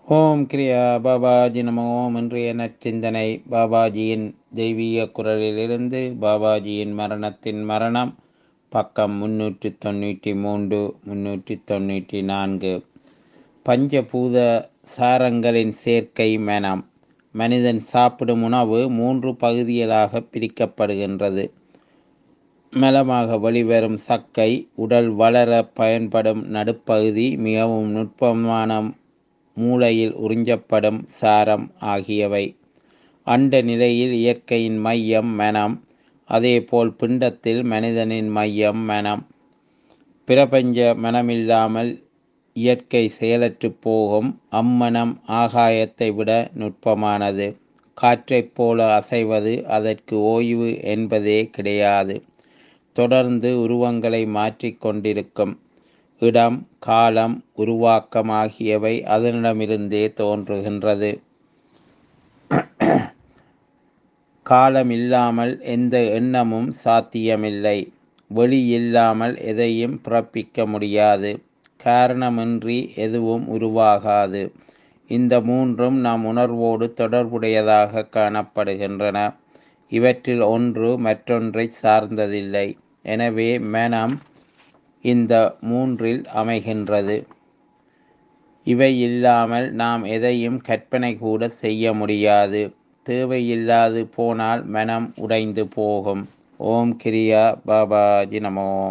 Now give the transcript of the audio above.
ஓம் கிரியா பாபாஜி நம ஓம் இன்றைய நற்சிந்தனை பாபாஜியின் தெய்வீக குரலிலிருந்து பாபாஜியின் மரணத்தின் மரணம் பக்கம் முன்னூற்றி தொண்ணூற்றி மூன்று முன்னூற்றி தொண்ணூற்றி நான்கு பஞ்சபூத சாரங்களின் சேர்க்கை மனம் மனிதன் சாப்பிடும் உணவு மூன்று பகுதிகளாக பிரிக்கப்படுகின்றது மலமாக வெளிவரும் சக்கை உடல் வளர பயன்படும் நடுப்பகுதி மிகவும் நுட்பமான மூளையில் உறிஞ்சப்படும் சாரம் ஆகியவை அண்ட நிலையில் இயற்கையின் மையம் மனம் அதேபோல் பிண்டத்தில் மனிதனின் மையம் மனம் பிரபஞ்ச மனமில்லாமல் இயற்கை செயலற்று போகும் அம்மனம் ஆகாயத்தை விட நுட்பமானது காற்றைப் போல அசைவது அதற்கு ஓய்வு என்பதே கிடையாது தொடர்ந்து உருவங்களை மாற்றிக்கொண்டிருக்கும் இடம் காலம் உருவாக்கம் ஆகியவை அதனிடமிருந்தே தோன்றுகின்றது காலம் இல்லாமல் எந்த எண்ணமும் சாத்தியமில்லை வெளி இல்லாமல் எதையும் பிறப்பிக்க முடியாது காரணமின்றி எதுவும் உருவாகாது இந்த மூன்றும் நம் உணர்வோடு தொடர்புடையதாக காணப்படுகின்றன இவற்றில் ஒன்று மற்றொன்றை சார்ந்ததில்லை எனவே மனம் இந்த மூன்றில் அமைகின்றது இவை இல்லாமல் நாம் எதையும் கற்பனை கூட செய்ய முடியாது தேவையில்லாது போனால் மனம் உடைந்து போகும் ஓம் கிரியா பாபாஜி நமோ